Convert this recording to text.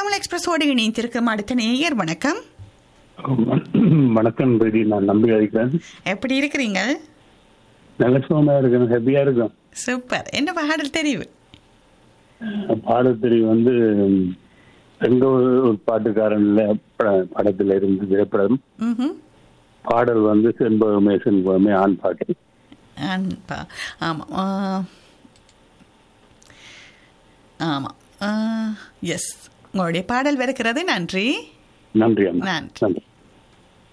தமிழ் எக்ஸ்பிரஸோடு இணைந்திருக்கும் அடுத்த நேயர் வணக்கம் வணக்கம் பேடி நான் நம்பி அழைக்கிறேன் எப்படி இருக்கிறீங்க நல்ல சுகமா இருக்கேன் ஹாப்பியா இருக்கும் சூப்பர் என்ன பாடல் தெரிவு பாடத்திரி வந்து எங்க ஒரு ஒரு பாட்டுக்காரன்ல ப- படத்துல இருந்து திரைப்படம் ம்ஹும். பாடல் வந்து செண்பகமே செண்பகமே ஆண் பாட்டு அன்பா ஆமாம் ஆ, ஆமாம் எஸ் உங்களுடைய பாடல் வருகிறது நன்றி நன்றி அம்மா நன்றி நன்றி